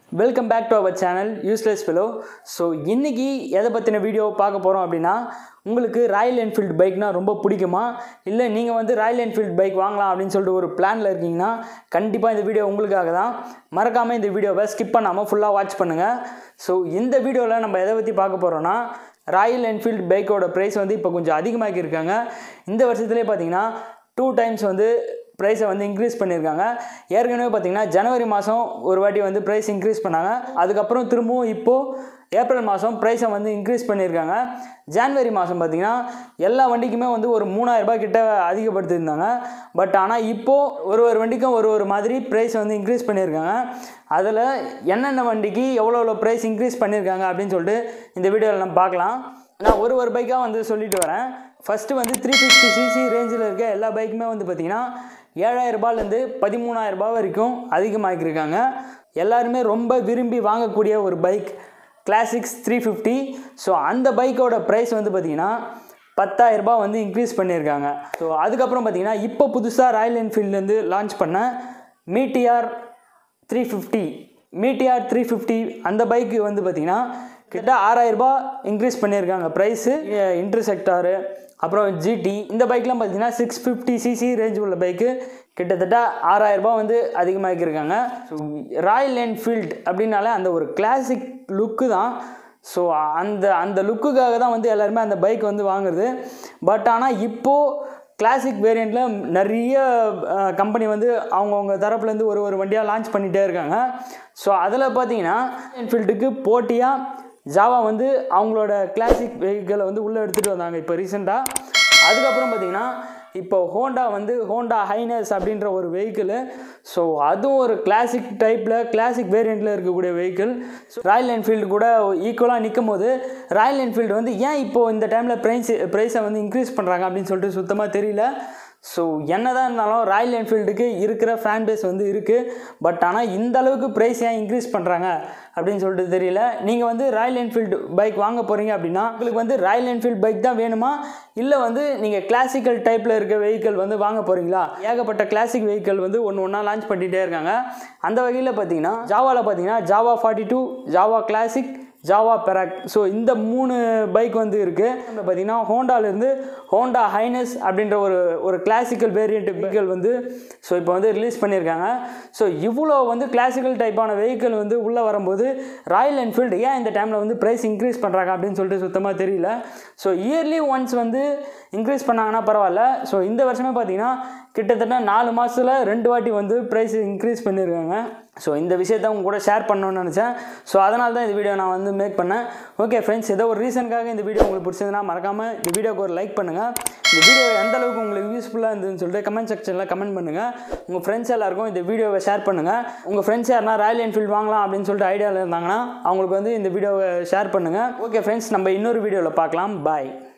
welcome back to our channel useless fellow so இன்றைக்கி எதை பற்றின வீடியோ பார்க்க போகிறோம் அப்படின்னா உங்களுக்கு ராயல் என்ஃபீல்டு பைக்னால் ரொம்ப பிடிக்குமா இல்லை நீங்கள் வந்து ராயல் என்ஃபீல்டு பைக் வாங்கலாம் அப்படின்னு சொல்லிட்டு ஒரு பிளானில் இருக்கீங்கன்னா கண்டிப்பாக இந்த வீடியோ உங்களுக்காக தான் மறக்காமல் இந்த வீடியோவை ஸ்கிப் பண்ணாமல் ஃபுல்லாக வாட்ச் பண்ணுங்கள் ஸோ இந்த வீடியோவில் நம்ம எதை பற்றி பார்க்க போகிறோன்னா ராயல் என்ஃபீல்டு பைக்கோட ப்ரைஸ் வந்து இப்போ கொஞ்சம் அதிகமாக்கியிருக்காங்க இந்த வருஷத்துலேயே பார்த்தீங்கன்னா டூ டைம்ஸ் வந்து ப்ரைஸை வந்து இன்க்ரீஸ் பண்ணியிருக்காங்க ஏற்கனவே பார்த்தீங்கன்னா ஜனவரி மாதம் ஒரு வாட்டி வந்து ப்ரைஸ் இன்க்ரீஸ் பண்ணாங்க அதுக்கப்புறம் திரும்பவும் இப்போது ஏப்ரல் மாதம் ப்ரைஸை வந்து இன்க்ரீஸ் பண்ணியிருக்காங்க ஜான்வரி மாதம் பார்த்தீங்கன்னா எல்லா வண்டிக்குமே வந்து ஒரு மூணாயிரரூபா கிட்ட அதிகப்படுத்தியிருந்தாங்க பட் ஆனால் இப்போது ஒரு ஒரு வண்டிக்கும் ஒரு ஒரு மாதிரி ப்ரைஸ் வந்து இன்க்ரீஸ் பண்ணியிருக்காங்க அதில் என்னென்ன வண்டிக்கு எவ்வளோ எவ்வளோ ப்ரைஸ் இன்க்ரீஸ் பண்ணியிருக்காங்க அப்படின்னு சொல்லிட்டு இந்த வீடியோவில் நம்ம பார்க்கலாம் நான் ஒரு ஒரு பைக்காக வந்து சொல்லிட்டு வரேன் ஃபஸ்ட்டு வந்து த்ரீ ஃபிஃப்டி சிசி ரேஞ்சில் இருக்க எல்லா பைக்குமே வந்து பார்த்திங்கன்னா ஏழாயிரரூபாலேருந்து பதிமூணாயிரரூபா வரைக்கும் அதிகமாக்கியிருக்காங்க எல்லாருமே ரொம்ப விரும்பி வாங்கக்கூடிய ஒரு bike classics three fifty so அந்த பைக்கோட ப்ரைஸ் வந்து பார்த்திங்கன்னா பத்தாயிரரூபா வந்து இன்க்ரீஸ் பண்ணியிருக்காங்க ஸோ அதுக்கப்புறம் பார்த்திங்கன்னா இப்போ புதுசாக ராயல் என்ஃபீல்ட்லேருந்து லான்ச் பண்ண Meteor three fifty Meteor three fifty அந்த பைக்கு வந்து பார்த்திங்கன்னா கிட்ட ஆறாயிரரூபா இன்க்ரீஸ் பண்ணியிருக்காங்க ப்ரைஸு இன்டர்செக்டாரு அப்புறம் ஜிடி இந்த பைக்லாம் பார்த்தீங்கன்னா சிக்ஸ் ஃபிஃப்டி சிசி ரேஞ்ச் உள்ள பைக்கு கிட்டத்தட்ட ஆறாயிரரூபா வந்து அதிகமாக்கியிருக்காங்க ஸோ ராயல் என்ஃபீல்ட் அப்படின்னாலே அந்த ஒரு கிளாசிக் லுக்கு தான் ஸோ அந்த அந்த லுக்குக்காக தான் வந்து எல்லாருமே அந்த பைக் வந்து வாங்குறது பட் ஆனால் இப்போது கிளாசிக் வேரியண்ட்டில் நிறைய கம்பெனி வந்து அவங்கவுங்க தரப்புலேருந்து ஒரு ஒரு வண்டியாக லான்ச் பண்ணிகிட்டே இருக்காங்க ஸோ அதில் பார்த்தீங்கன்னா என்ஃபீல்டுக்கு போட்டியாக ஜாவா வந்து அவங்களோட கிளாசிக் வெஹிக்கிளை வந்து உள்ளே எடுத்துகிட்டு வந்தாங்க இப்போ ரீசெண்டாக அதுக்கப்புறம் பார்த்தீங்கன்னா இப்போ ஹோண்டா வந்து ஹோண்டா ஹைனஸ் அப்படின்ற ஒரு வெஹிக்கிள் ஸோ அதுவும் ஒரு கிளாசிக் டைப்பில் கிளாசிக் வேரியண்ட்டில் இருக்கக்கூடிய வெஹிக்கிள் ஸோ ராயல் என்ஃபீல்டு கூட ஈக்குவலாக நிற்கும் போது ராயல் என்ஃபீல்டு வந்து ஏன் இப்போது இந்த டைமில் ப்ரைஸ் ப்ரைஸை வந்து இன்க்ரீஸ் பண்ணுறாங்க அப்படின்னு சொல்லிட்டு சுத்தமாக தெரியல ஸோ என்னதான் இருந்தாலும் ராயல் என்ஃபீல்டுக்கு இருக்கிற ஃபேன் பேஸ் வந்து இருக்குது பட் ஆனால் இந்த அளவுக்கு ப்ரைஸ் ஏன் இன்க்ரீஸ் பண்ணுறாங்க அப்படின்னு சொல்லிட்டு தெரியல நீங்கள் வந்து ராயல் என்ஃபீல்டு பைக் வாங்க போகிறீங்க அப்படின்னா உங்களுக்கு வந்து ராயல் என்ஃபீல்டு பைக் தான் வேணுமா இல்லை வந்து நீங்கள் கிளாசிக்கல் டைப்பில் இருக்க வெஹிக்கிள் வந்து வாங்க போகிறீங்களா ஏகப்பட்ட கிளாசிக் வெஹிக்கிள் வந்து ஒன்று ஒன்றா லான்ச் பண்ணிகிட்டே இருக்காங்க அந்த வகையில் பார்த்தீங்கன்னா ஜாவாவில் பார்த்தீங்கன்னா Jawa forty two Jawa classic Jawa Perak so இந்த மூணு பைக் வந்து இருக்குது பார்த்தீங்கன்னா ஹோண்டாலேருந்து ஹோண்டா ஹைனஸ் அப்படின்ற ஒரு ஒரு கிளாசிக்கல் வேரியண்ட் வெஹிக்கிள் வந்து ஸோ இப்போ வந்து ரிலீஸ் பண்ணியிருக்காங்க ஸோ இவ்வளோ வந்து கிளாசிக்கல் டைப்பான வெஹிக்கிள் வந்து உள்ளே வரும்போது ராயல் என்ஃபீல்டு ஏன் இந்த டைமில் வந்து ப்ரைஸ் இன்க்ரீஸ் பண்ணுறாங்க அப்படின்னு சொல்லிட்டு சுத்தமாக தெரியல ஸோ இயர்லி ஒன்ஸ் வந்து இன்க்ரீஸ் பண்ணாங்கன்னா பரவாயில்ல ஸோ இந்த வருஷமே பார்த்தீங்கன்னா கிட்டத்தட்ட நாலு மாதத்தில் ரெண்டு வாட்டி வந்து ப்ரைஸ் இன்க்ரீஸ் பண்ணியிருக்காங்க ஸோ இந்த விஷயத்த உங்க கூட ஷேர் பண்ணணும்னு நினச்சேன் ஸோ அதனால தான் இந்த வீடியோ நான் வந்து மேக் பண்ணேன் ஓகே ஃப்ரெண்ட்ஸ் ஏதோ ஒரு ரீசனுக்காக இந்த வீடியோ உங்களுக்கு பிடிச்சதுன்னா மறக்காமல் இந்த வீடியோக்கு ஒரு லைக் பண்ணுங்கள் இந்த வீடியோ எந்த அளவுக்கு உங்களுக்கு யூஸ்ஃபுல்லாக இருந்ததுன்னு சொல்லிட்டு கமெண்ட் செக்ஷனில் கமெண்ட் பண்ணுங்கள் உங்கள் ஃப்ரெண்ட்ஸ் எல்லாருக்கும் இந்த வீடியோவை ஷேர் பண்ணுங்கள் உங்கள் ஃப்ரெண்ட்ஸ் யாருனா ராயல் என்ஃபீல்டு வாங்கலாம் அப்படின்னு சொல்லிட்டு ஐடியாவில் இருந்தாங்கன்னா அவங்களுக்கு வந்து இந்த வீடியோவை ஷேர் பண்ணுங்கள் ஓகே ஃப்ரெண்ட்ஸ் நம்ம இன்னொரு வீடியோவில் பார்க்கலாம் பாய்